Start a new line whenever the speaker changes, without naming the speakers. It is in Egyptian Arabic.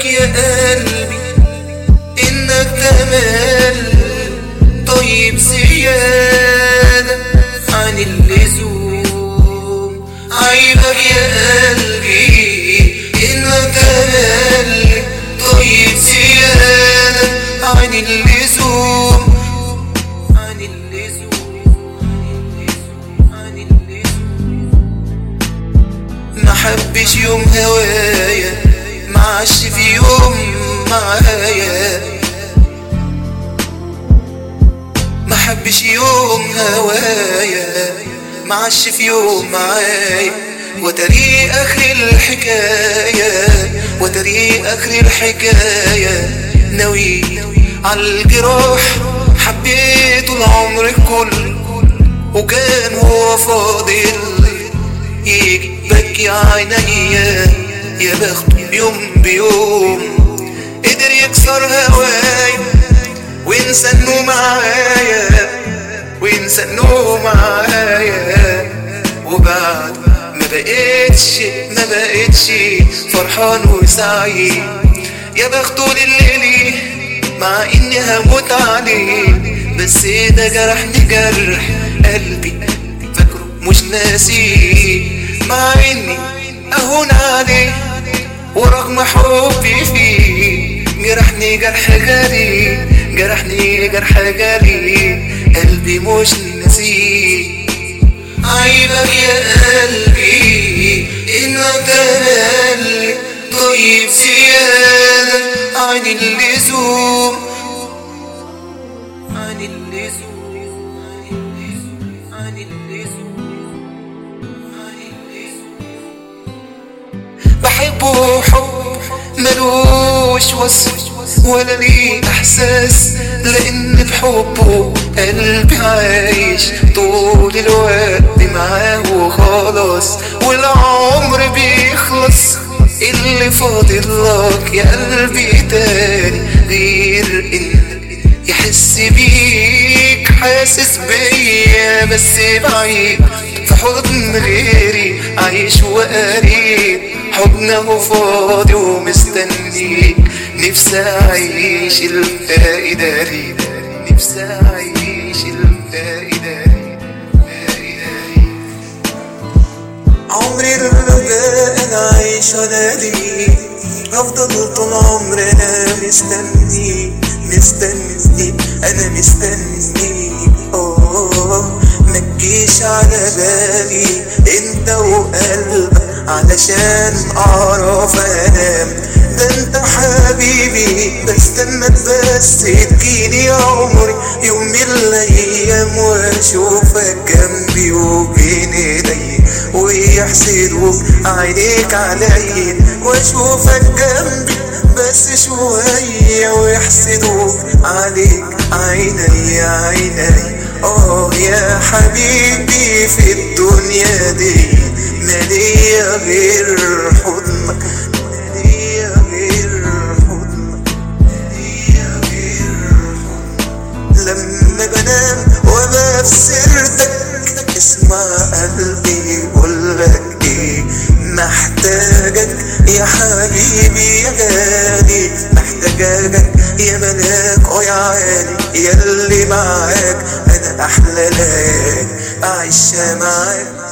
عيبك يا قلبي انك تمل طيب زيادة عن اللزوم عيبك يا قلبي انك تمل طيب زيادة عن اللزوم عن اللزوم عن اللزوم ما حبش يوم هوايا ما عاش في يوم معايا ما حبش يوم هوايا ما عاش في يوم معايا وتري اخر الحكاية وتري اخر الحكاية ناوي عالجراح حبيته العمر كله وكان هو فاضل يجي بكي عينيا يا بخته يوم بيوم قدر يكسر هواي وينسى انه معايا وينسى انه معايا وبعد ما بقتش ما بقتش فرحان وسعيد يا بخته لليلي مع اني هموت عليه بس ده جرحني جرح قلبي فاكره مش ناسي مع اني اهون عليه ورغم حبي فيه جرحني جرح غالي جرحني جرح غالي قلبي مش ناسيه عيبك يا قلبي انك تمل طيب زيادة عن اللزوم عن اللزوم عن اللزوم عن اللزوم بحبه حب ملوش وصف ولا ليه احساس لان بحبه قلبي عايش طول الوقت معاه وخلاص والعمر بيخلص اللي فاضل لك يا قلبي تاني غير انك يحس بيك حاسس بيا بس بعيد في حضن غيري عايش وقريب حضنه فاضي ومستنيك نفسي اعيش الفائدة لي نفسي اعيش الفائدة لي عمري الرجاء انا عايش على دي هفضل طول عمري انا مستني مستني انا مستني اوه ما تجيش على بالي انت وقلبك علشان اعرف انام ده انت حبيبي بستنى بس تجيني يا عمري يوم من الايام واشوفك جنبي وبين ايدي ويحسدوك عينيك عليا واشوفك جنبي بس شوية ويحسدوك عليك عيني عيني اه يا حبيبي في الدنيا دي مالية غير حضنك مالية غير حضنك مالية غير حضنك لما بنام وابقى في سيرتك اسمع قلبي يقولك ايه محتاجك يا حبيبي يا غالي محتاجك يا ملاك اه يا عالي يا اللي معاك انا احلى ليالي اعيشها معاك